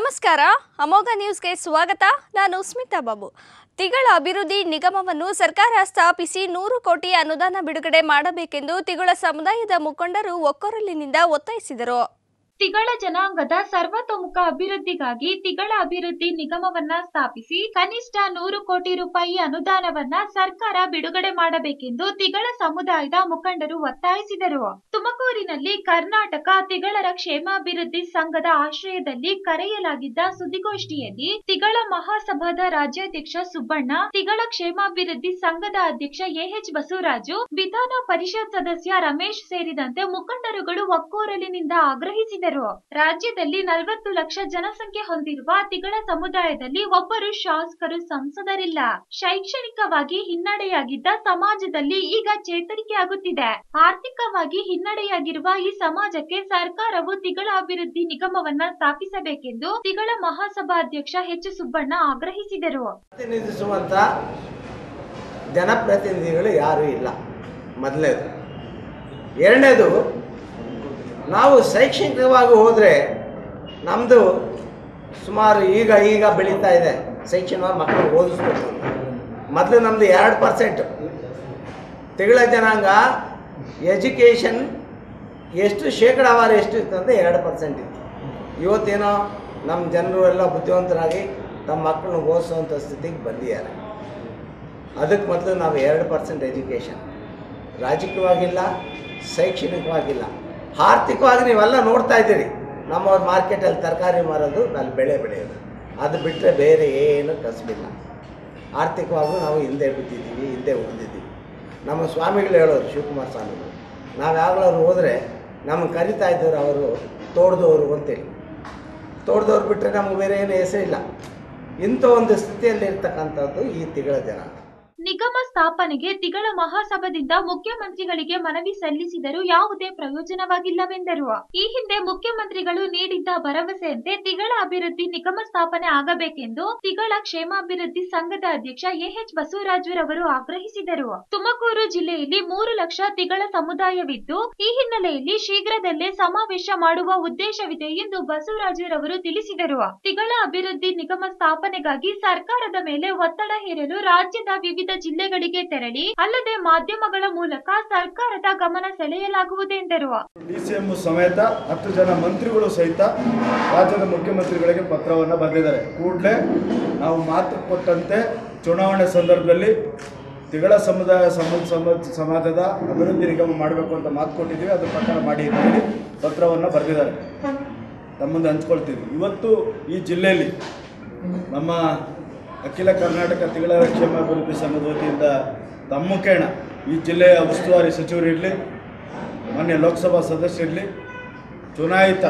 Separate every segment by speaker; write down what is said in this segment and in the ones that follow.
Speaker 1: ನಮಸ್ಕಾರ ಅಮೋಘ ನ್ಯೂಸ್ಗೆ ಸ್ವಾಗತ ನಾನು ಸ್ಮಿತಾ ಬಾಬು ತಿಗಳ ಅಭಿವೃದ್ಧಿ ನಿಗಮವನ್ನು ಸರ್ಕಾರ ಸ್ಥಾಪಿಸಿ ನೂರು ಕೋಟಿ ಅನುದಾನ ಬಿಡುಗಡೆ ಮಾಡಬೇಕೆಂದು ತಿಗಳ ಸಮುದಾಯದ ಮುಖಂಡರು ಒಕ್ಕೊರಲಿನಿಂದ ಒತ್ತಾಯಿಸಿದರು
Speaker 2: ತಿಗಳ ಜನಾಂಗದ ಸರ್ವತೋಮುಖ ಅಭಿವೃದ್ಧಿಗಾಗಿ ತಿಗಳ ಅಭಿವೃದ್ಧಿ ನಿಗಮವನ್ನ ಸ್ಥಾಪಿಸಿ ಕನಿಷ್ಠ ನೂರು ಕೋಟಿ ರೂಪಾಯಿ ಅನುದಾನವನ್ನ ಸರ್ಕಾರ ಬಿಡುಗಡೆ ಮಾಡಬೇಕೆಂದು ತಿಗಳ ಸಮುದಾಯದ ಮುಖಂಡರು ಒತ್ತಾಯಿಸಿದರು ತುಮಕೂರಿನಲ್ಲಿ ಕರ್ನಾಟಕ ತಿಗಳರ ಕ್ಷೇಮಾಭಿವೃದ್ಧಿ ಸಂಘದ ಆಶ್ರಯದಲ್ಲಿ ಕರೆಯಲಾಗಿದ್ದ ಸುದ್ದಿಗೋಷ್ಠಿಯಲ್ಲಿ ತಿಗಳ ಮಹಾಸಭಾದ ರಾಜ್ಯಾಧ್ಯಕ್ಷ ಸುಬ್ಬಣ್ಣ ತಿಗಳ ಕ್ಷೇಮಾಭಿವೃದ್ಧಿ ಸಂಘದ ಅಧ್ಯಕ್ಷ ಎಎಚ್ ಬಸವರಾಜು ವಿಧಾನ ಪರಿಷತ್ ಸದಸ್ಯ ರಮೇಶ್ ಸೇರಿದಂತೆ ಮುಖಂಡರುಗಳು ಒಕ್ಕೊರಲಿನಿಂದ ಆಗ್ರಹಿಸಿದರು ರಾಜ್ಯದಲ್ಲಿ ನಲವತ್ತು ಲಕ್ಷ ಜನಸಂಖ್ಯೆ ಹೊಂದಿರುವ ತಿಗಳ ಸಮುದಾಯದಲ್ಲಿ ಒಬ್ಬರು ಶಾಸಕರು ಸಂಸದರಿಲ್ಲ ಶೈಕ್ಷಣಿಕವಾಗಿ ಹಿನ್ನಡೆಯಾಗಿದ್ದ ಸಮಾಜದಲ್ಲಿ ಈಗ ಚೇತರಿಕೆಯಾಗುತ್ತಿದೆ ಆರ್ಥಿಕವಾಗಿ ಹಿನ್ನಡೆಯಾಗಿರುವ ಈ ಸಮಾಜಕ್ಕೆ ಸರ್ಕಾರವು ತಿಗಳ ಅಭಿವೃದ್ಧಿ ನಿಗಮವನ್ನ ಸ್ಥಾಪಿಸಬೇಕೆಂದು ತಿಗಳ ಮಹಾಸಭಾಧ್ಯಕ್ಷ ಎಚ್ ಸುಬ್ಬಣ್ಣ ಆಗ್ರಹಿಸಿದರು
Speaker 3: ಪ್ರತಿನಿಧಿಸುವಂಥ ಜನಪ್ರತಿನಿಧಿಗಳು ಯಾರೂ ಇಲ್ಲ ಮೊದಲನೇದು ಎರಡನೇದು ನಾವು ಶೈಕ್ಷಣಿಕವಾಗಿ ಹೋದರೆ ನಮ್ಮದು ಸುಮಾರು ಈಗ ಈಗ ಬೆಳೀತಾ ಇದೆ ಶೈಕ್ಷಣಿಕ ಮಕ್ಕಳು ಓದಿಸ್ಬೇಕು ಅಂತ ಮೊದಲು ನಮ್ಮದು ಎರಡು ಪರ್ಸೆಂಟ್ ತಿಂಗಳ ಜನಾಂಗ ಎಜುಕೇಷನ್ ಎಷ್ಟು ಶೇಕಡಾವಾರು ಎಷ್ಟು ಇತ್ತು ಅಂದರೆ ಎರಡು ಪರ್ಸೆಂಟ್ ಇತ್ತು ಇವತ್ತೇನೋ ನಮ್ಮ ಜನರು ಎಲ್ಲ ಬುದ್ಧಿವಂತರಾಗಿ ತಮ್ಮ ಮಕ್ಕಳನ್ನ ಓದಿಸುವಂಥ ಸ್ಥಿತಿಗೆ ಬಂದಿದ್ದಾರೆ ಅದಕ್ಕೆ ಮೊದಲು ನಾವು ಎರಡು ಪರ್ಸೆಂಟ್ ಎಜುಕೇಷನ್ ರಾಜಕೀಯವಾಗಿಲ್ಲ ಶೈಕ್ಷಣಿಕವಾಗಿಲ್ಲ ಆರ್ಥಿಕವಾಗಿ ನೀವೆಲ್ಲ ನೋಡ್ತಾ ಇದ್ದೀರಿ ನಮ್ಮ ಮಾರ್ಕೆಟಲ್ಲಿ ತರಕಾರಿ ಮಾರೋದು ಅಲ್ಲಿ ಬೆಳೆ ಬೆಳೆಯೋದು ಅದು ಬಿಟ್ಟರೆ ಬೇರೆ ಏನು ಕಸಬಿಲ್ಲ ಆರ್ಥಿಕವಾಗೂ ನಾವು ಹಿಂದೆ ಬಿದ್ದಿದ್ದೀವಿ ಹಿಂದೆ ಉಳಿದಿದ್ದೀವಿ ನಮ್ಮ ಸ್ವಾಮಿಗಳು ಹೇಳೋರು ಶಿವಕುಮಾರ ಸ್ವಾಮಿಗಳು ನಾವು ಯಾವಾಗಲೂ ಹೋದರೆ ನಮಗೆ ಕರಿತಾ ಇದ್ದವರು ಅವರು ತೋಡ್ದವರು ಅಂತೇಳಿ ತೋಡ್ದವ್ರು ಬಿಟ್ಟರೆ ನಮಗೆ ಬೇರೆ ಏನು ಹೆಸರಿಲ್ಲ ಇಂಥ ಒಂದು ಸ್ಥಿತಿಯಲ್ಲಿ ಇರ್ತಕ್ಕಂಥದ್ದು ಈ ತಿಂಗಳ ಜನ
Speaker 2: ನಿಗಮ ಸ್ಥಾಪನೆಗೆ ತಿಗಳ ಮಹಾಸಭದಿಂದ ಮುಖ್ಯಮಂತ್ರಿಗಳಿಗೆ ಮನವಿ ಸಲ್ಲಿಸಿದರೂ ಯಾವುದೇ ಪ್ರಯೋಜನವಾಗಿಲ್ಲವೆಂದರು ಈ ಹಿಂದೆ ಮುಖ್ಯಮಂತ್ರಿಗಳು ನೀಡಿದ್ದ ಭರವಸೆಯಂತೆ ತಿಗಳ ಅಭಿವೃದ್ಧಿ ನಿಗಮ ಸ್ಥಾಪನೆ ಆಗಬೇಕೆಂದು ತಿಗಳ ಕ್ಷೇಮಾಭಿವೃದ್ಧಿ ಸಂಘದ ಅಧ್ಯಕ್ಷ ಎಎಚ್ ಬಸವರಾಜುರವರು ಆಗ್ರಹಿಸಿದರು ತುಮಕೂರು ಜಿಲ್ಲೆಯಲ್ಲಿ ಮೂರು ಲಕ್ಷ ತಿಗಳ ಸಮುದಾಯವಿದ್ದು ಈ ಹಿನ್ನೆಲೆಯಲ್ಲಿ ಶೀಘ್ರದಲ್ಲೇ ಸಮಾವೇಶ ಮಾಡುವ ಉದ್ದೇಶವಿದೆ ಎಂದು ಬಸವರಾಜುರವರು ತಿಳಿಸಿದರು ತಿಗಳ ಅಭಿವೃದ್ಧಿ ನಿಗಮ ಸ್ಥಾಪನೆಗಾಗಿ ಸರ್ಕಾರದ ಮೇಲೆ ಒತ್ತಡ ಹೇರಲು ರಾಜ್ಯದ ವಿವಿಧ ಜಿಲ್ಲೆಗಳಿಗೆ ತೆರಳಿ ಅಲ್ಲದೆ ಮಾಧ್ಯಮಗಳ ಮೂಲಕ ಸರ್ಕಾರದ ಗಮನ ಸೆಳೆಯಲಾಗುವುದೆಂದರು
Speaker 4: ಡಿ ಸಿ ಎಂ ಸಮೇತ ಹತ್ತು ಜನ ಮಂತ್ರಿಗಳು ಸಹಿತ ರಾಜ್ಯದ ಮುಖ್ಯಮಂತ್ರಿಗಳಿಗೆ ಪತ್ರವನ್ನು ಬರೆದಿದ್ದಾರೆ ಕೂಡಲೇ ನಾವು ಮಾತು ಕೊಟ್ಟಂತೆ ಚುನಾವಣೆ ಸಂದರ್ಭದಲ್ಲಿ ತಿಗಳ ಸಮುದಾಯ ಸಮ ಸಮ ಸಮಾಜದ ಅಭಿವೃದ್ಧಿ ನಿಗಮ ಮಾಡಬೇಕು ಅಂತ ಮಾತು ಕೊಟ್ಟಿದ್ದೀವಿ ಅದ್ರ ಪ್ರಕಾರ ಮಾಡಿ ಅಂತ ಹೇಳಿ ಪತ್ರವನ್ನು ಬರೆದಿದ್ದಾರೆ ತಮ್ಮಂದು ಹಂಚ್ಕೊಳ್ತೀವಿ ಇವತ್ತು ಈ ಜಿಲ್ಲೆಯಲ್ಲಿ ನಮ್ಮ ಅಖಿಲ ಕರ್ನಾಟಕ ತಿಗಳ ಕ್ಷೇಮಾಭಿವೃದ್ಧಿ ಸಂಘದ ವತಿಯಿಂದ ತಮ್ಮ ಮುಖೇಣ ಈ ಜಿಲ್ಲೆಯ ಉಸ್ತುವಾರಿ ಸಚಿವರಿರಲಿ ಮಾನ್ಯ ಲೋಕಸಭಾ ಸದಸ್ಯರಿರಲಿ ಚುನಾಯಿತ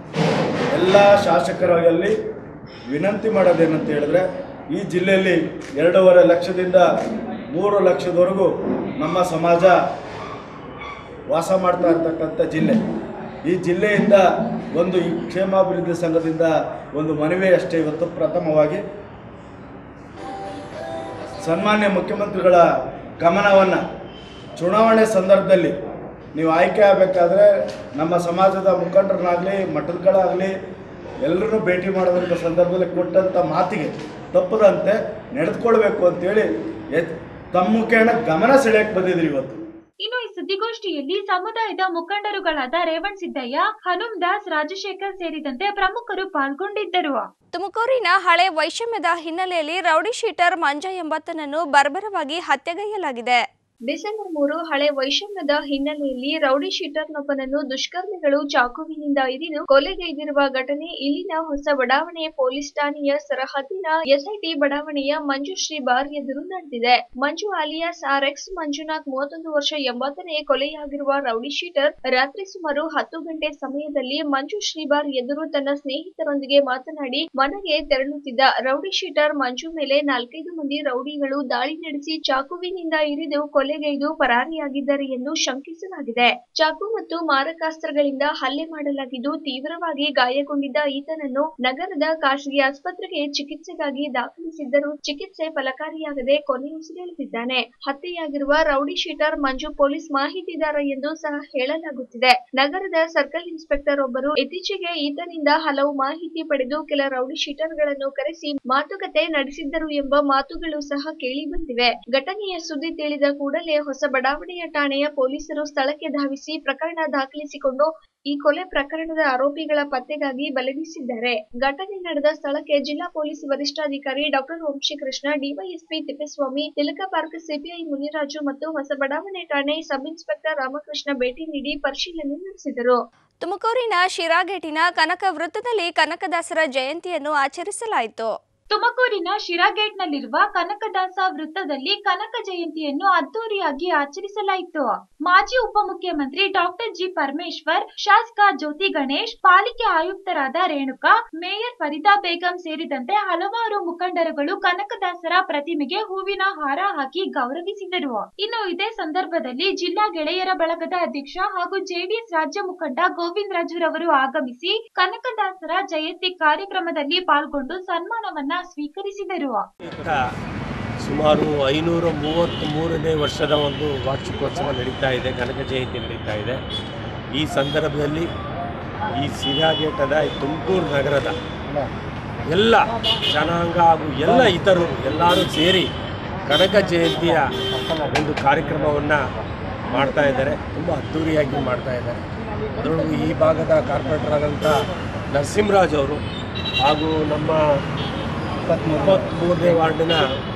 Speaker 4: ಎಲ್ಲ ಶಾಸಕರಲ್ಲಿ ವಿನಂತಿ ಮಾಡೋದೇನಂತ ಹೇಳಿದ್ರೆ ಈ ಜಿಲ್ಲೆಯಲ್ಲಿ ಎರಡೂವರೆ ಲಕ್ಷದಿಂದ ಮೂರು ಲಕ್ಷದವರೆಗೂ ನಮ್ಮ ಸಮಾಜ ವಾಸ ಮಾಡ್ತಾ ಇರ್ತಕ್ಕಂಥ ಜಿಲ್ಲೆ ಈ ಜಿಲ್ಲೆಯಿಂದ ಒಂದು ಈ ಕ್ಷೇಮಾಭಿವೃದ್ಧಿ ಸಂಘದಿಂದ ಒಂದು ಮನವಿ ಅಷ್ಟೇ ಇವತ್ತು ಪ್ರಥಮವಾಗಿ ಸನ್ಮಾನ್ಯ ಮುಖ್ಯಮಂತ್ರಿಗಳ ಗಮನವನ್ನು ಚುನಾವಣೆ ಸಂದರ್ಭದಲ್ಲಿ ನೀವು ಆಯ್ಕೆ ಆಗಬೇಕಾದ್ರೆ ನಮ್ಮ ಸಮಾಜದ ಮುಖಂಡರನ್ನಾಗಲಿ ಮಠಗಳಾಗಲಿ ಎಲ್ಲರೂ ಭೇಟಿ ಮಾಡೋದಂಥ ಸಂದರ್ಭದಲ್ಲಿ ಕೊಟ್ಟಂಥ ಮಾತಿಗೆ ತಪ್ಪದಂತೆ ನಡೆದುಕೊಳ್ಬೇಕು ಅಂತೇಳಿ ಎತ್- ತಮ್ಮ ಮುಖೇನ ಗಮನ ಸೆಳೆಯಕ್ಕೆ ಬಂದಿದ್ರಿ ಇವತ್ತು
Speaker 2: ಇನ್ನು ಈ ಸುದ್ದಿಗೋಷ್ಠಿಯಲ್ಲಿ ಸಮುದಾಯದ ಮುಖಂಡರುಗಳಾದ ರೇವಣ್ ಸಿದ್ದಯ್ಯ ಹನುಮ್ ದಾಸ್ ರಾಜಶೇಖರ್ ಸೇರಿದಂತೆ ಪ್ರಮುಖರು ಪಾಲ್ಗೊಂಡಿದ್ದರು
Speaker 1: ತುಮಕೂರಿನ ಹಳೆ ವೈಷಮ್ಯದ ಹಿನ್ನೆಲೆಯಲ್ಲಿ ರೌಡಿ ಶೀಟರ್ ಮಂಜ ಎಂಬಾತನನ್ನು ಬರ್ಬರವಾಗಿ ಹತ್ಯೆಗೈಯಲಾಗಿದೆ ಡಿಸೆಂಬರ್ ಮೂರು ಹಳೆ ವೈಷಮ್ಯದ ಹಿನ್ನೆಲೆಯಲ್ಲಿ ರೌಡಿ ಶೀಟರ್ನೊಬ್ಬನನ್ನು ದುಷ್ಕರ್ಮಿಗಳು ಚಾಕುವಿನಿಂದ ಇರಿದು ಕೊಲೆಗೈದಿರುವ ಘಟನೆ ಇಲ್ಲಿನ ಹೊಸ ಬಡಾವಣೆ ಪೊಲೀಸ್ ಠಾಣೆಯ ಸರಹದ್ದಿನ ಎಸ್ಐಟಿ ಬಡಾವಣೆಯ ಮಂಜುಶ್ರೀ ಬಾರ್ ಎದುರು ನಡೆದಿದೆ Manju alias R X Manjunath ಮೂವತ್ತೊಂದು ವರ್ಷ ಎಂಬಾತನೇ ಕೊಲೆಯಾಗಿರುವ ರೌಡಿ ಶೀಟರ್ ರಾತ್ರಿ ಸುಮಾರು ಹತ್ತು ಗಂಟೆ ಸಮಯದಲ್ಲಿ ಮಂಜು ಶ್ರೀಬಾರ್ ಎದುರು ತನ್ನ ಸ್ನೇಹಿತರೊಂದಿಗೆ ಮಾತನಾಡಿ ಮನೆಗೆ ತೆರಳುತ್ತಿದ್ದ ರೌಡಿ ಶೀಟರ್ ಮಂಜು ಮೇಲೆ ನಾಲ್ಕೈದು ಮಂದಿ ರೌಡಿಗಳು ದಾಳಿ ನಡೆಸಿ ಚಾಕುವಿನಿಂದ ಇರಿದು ಕೊಲೆ ಕೊಲೆಗೈದು ಪರಾರಿಯಾಗಿದ್ದಾರೆ ಎಂದು ಶಂಕಿಸಲಾಗಿದೆ ಚಾಕು ಮತ್ತು ಮಾರಕಾಸ್ತ್ರಗಳಿಂದ ಹಲ್ಲೆ ಮಾಡಲಾಗಿದ್ದು ತೀವ್ರವಾಗಿ ಗಾಯಗೊಂಡಿದ್ದ ಈತನನ್ನು ನಗರದ ಖಾಸಗಿ ಆಸ್ಪತ್ರೆಗೆ ಚಿಕಿತ್ಸೆಗಾಗಿ ದಾಖಲಿಸಿದ್ದರೂ ಚಿಕಿತ್ಸೆ ಫಲಕಾರಿಯಾಗದೆ ಕೊನೆಯುಸಿರೆಳೆದಿದ್ದಾನೆ ಹತ್ಯೆಯಾಗಿರುವ ರೌಡಿ ಶೀಟರ್ ಮಂಜು ಪೊಲೀಸ್ ಮಾಹಿತಿದಾರ ಎಂದು ಸಹ ಹೇಳಲಾಗುತ್ತಿದೆ ನಗರದ ಸರ್ಕಲ್ ಇನ್ಸ್ಪೆಕ್ಟರ್ ಒಬ್ಬರು ಇತ್ತೀಚೆಗೆ ಈತನಿಂದ ಹಲವು ಮಾಹಿತಿ ಪಡೆದು ಕೆಲ ರೌಡಿ ಶೀಟರ್ಗಳನ್ನು ಕರೆಸಿ ಮಾತುಕತೆ ನಡೆಸಿದ್ದರು ಎಂಬ ಮಾತುಗಳು ಸಹ ಕೇಳಿ ಬಂದಿವೆ ಘಟನೆಯ ಸುದ್ದಿ ತಿಳಿದ ಕೂಡಲೇ ಹೊಸ ಬಡಾವಣೆಯ ಠಾಣೆಯ ಪೊಲೀಸರು ಸ್ಥಳಕ್ಕೆ ಧಾವಿಸಿ ಪ್ರಕರಣ ದಾಖಲಿಸಿಕೊಂಡು ಈ ಕೊಲೆ ಪ್ರಕರಣದ ಆರೋಪಿಗಳ ಪತ್ತೆಗಾಗಿ ಬಲೆಬೀಸಿದ್ದಾರೆ ಘಟನೆ ನಡೆದ ಸ್ಥಳಕ್ಕೆ ಜಿಲ್ಲಾ ಪೊಲೀಸ್ ವರಿಷ್ಠಾಧಿಕಾರಿ ಡಾಕ್ಟರ್ ವಂಶೀಕೃಷ್ಣ ಡಿವೈಎಸ್ಪಿ ತಿಪ್ಪೇಸ್ವಾಮಿ ತಿಲಕ ಪಾರ್ಕ್ ಸಿಪಿಐ ಮುನಿರಾಜು ಮತ್ತು ಹೊಸ ಬಡಾವಣೆ ಠಾಣೆ ಸಬ್ ಇನ್ಸ್ಪೆಕ್ಟರ್ ರಾಮಕೃಷ್ಣ ಭೇಟಿ ನೀಡಿ ಪರಿಶೀಲನೆ ನಡೆಸಿದರು ತುಮಕೂರಿನ ಶಿರಾಗೇಟಿನ ಕನಕ ವೃತ್ತದಲ್ಲಿ ಕನಕದಾಸರ ಜಯಂತಿಯನ್ನು ಆಚರಿಸಲಾಯಿತು
Speaker 2: ತುಮಕೂರಿನ ಶಿರಾಗೇಟ್ನಲ್ಲಿರುವ ಕನಕದಾಸ ವೃತ್ತದಲ್ಲಿ ಕನಕ ಜಯಂತಿಯನ್ನು ಅದ್ದೂರಿಯಾಗಿ ಆಚರಿಸಲಾಯಿತು ಮಾಜಿ ಉಪಮುಖ್ಯಮಂತ್ರಿ ಡಾಕ್ಟರ್ ಜಿ ಪರಮೇಶ್ವರ್ ಶಾಸಕ ಜ್ಯೋತಿ ಗಣೇಶ್ ಪಾಲಿಕೆ ಆಯುಕ್ತರಾದ ರೇಣುಕಾ ಮೇಯರ್ ಫರೀದಾ ಬೇಗಂ ಸೇರಿದಂತೆ ಹಲವಾರು ಮುಖಂಡರುಗಳು ಕನಕದಾಸರ ಪ್ರತಿಮೆಗೆ ಹೂವಿನ ಹಾರ ಹಾಕಿ ಗೌರವಿಸಿದರು ಇನ್ನು ಇದೇ ಸಂದರ್ಭದಲ್ಲಿ ಜಿಲ್ಲಾ ಗೆಳೆಯರ ಬಳಗದ ಅಧ್ಯಕ್ಷ ಹಾಗೂ ಜೆಡಿಎಸ್ ರಾಜ್ಯ ಮುಖಂಡ ಗೋವಿಂದ ರಾಜುರವರು ಆಗಮಿಸಿ ಕನಕದಾಸರ ಜಯಂತಿ ಕಾರ್ಯಕ್ರಮದಲ್ಲಿ ಪಾಲ್ಗೊಂಡು ಸನ್ಮಾನವನ್ನ ಸ್ವೀಕರಿಸಿದರು
Speaker 5: ಈಗ ಸುಮಾರು ಐನೂರ ಮೂವತ್ತ್ ಮೂರನೇ ವರ್ಷದ ಒಂದು ವಾರ್ಷಿಕೋತ್ಸವ ನಡೀತಾ ಇದೆ ಕನಕ ಜಯಂತಿ ನಡೀತಾ ಇದೆ ಈ ಸಂದರ್ಭದಲ್ಲಿ ಈ ಸಿರಾಗೇಟದ ಈ ತುಮಕೂರು ನಗರದ ಎಲ್ಲ ಜನಾಂಗ ಹಾಗೂ ಎಲ್ಲ ಇತರರು ಎಲ್ಲರೂ ಸೇರಿ ಕನಕ ಜಯಂತಿಯ ಒಂದು ಕಾರ್ಯಕ್ರಮವನ್ನು ಮಾಡ್ತಾ ಇದ್ದಾರೆ ತುಂಬ ಅದ್ಧೂರಿಯಾಗಿ ಮಾಡ್ತಾ ಇದ್ದಾರೆ ಅದರೊಳಗೂ ಈ ಭಾಗದ ಕಾರ್ಪೊರೇಟರ್ ಆದಂಥ ನರಸಿಂಹರಾಜ್ ಅವರು ಹಾಗೂ ನಮ್ಮ ಇಪ್ಪತ್ತ್ಮೂರನೇ ವಾರ್ಡಿನ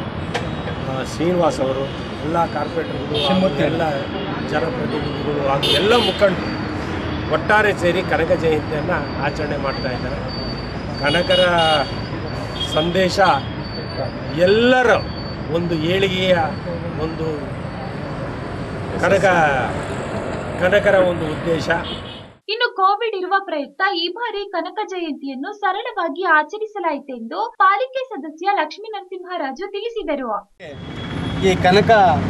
Speaker 5: ಆ, ಶ್ರೀನಿವಾಸ್ ಅವರು ಎಲ್ಲ ಕಾರ್ಪೊರೇಟರ್ಗಳು ಹಾಗೂ ಎಲ್ಲ ಜನಪ್ರತಿನಿಧಿಗಳು ಹಾಗೂ ಎಲ್ಲ ಮುಖಂಡರು ಒಟ್ಟಾರೆ ಸೇರಿ ಕನಕ ಜಯಂತಿಯನ್ನು ಆಚರಣೆ ಮಾಡ್ತಾ ಇದ್ದಾರೆ ಕನಕರ ಸಂದೇಶ ಎಲ್ಲರ ಒಂದು ಏಳಿಗೆಯ ಒಂದು ಕನಕ ಕನಕರ ಒಂದು ಉದ್ದೇಶ
Speaker 2: ಇನ್ನು ಕೋವಿಡ್ ಇರುವ ಪ್ರಯುಕ್ತ ಈ ಬಾರಿ ಕನಕ ಜಯಂತಿಯನ್ನು ಸರಳವಾಗಿ ಆಚರಿಸಲಾಯಿತೆಂದು ಪಾಲಿಕೆ ಸದಸ್ಯ ಲಕ್ಷ್ಮೀ ನರಸಿಂಹರಾಜು ತಿಳಿಸಿದರು
Speaker 6: ಈ ಕನಕ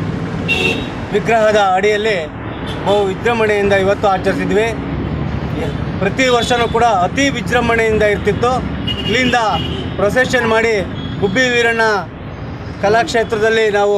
Speaker 6: ವಿಗ್ರಹದ ಅಡಿಯಲ್ಲಿ ಬಹು ವಿಜೃಂಭಣೆಯಿಂದ ಇವತ್ತು ಆಚರಿಸಿದ್ವಿ ಪ್ರತಿ ವರ್ಷವೂ ಕೂಡ ಅತಿ ವಿಜೃಂಭಣೆಯಿಂದ ಇರ್ತಿತ್ತು ಇಲ್ಲಿಂದ ಪ್ರೊಸೆಷನ್ ಮಾಡಿ ಗುಬ್ಬಿ ವೀರಣ್ಣ ಕಲಾಕ್ಷೇತ್ರದಲ್ಲಿ ನಾವು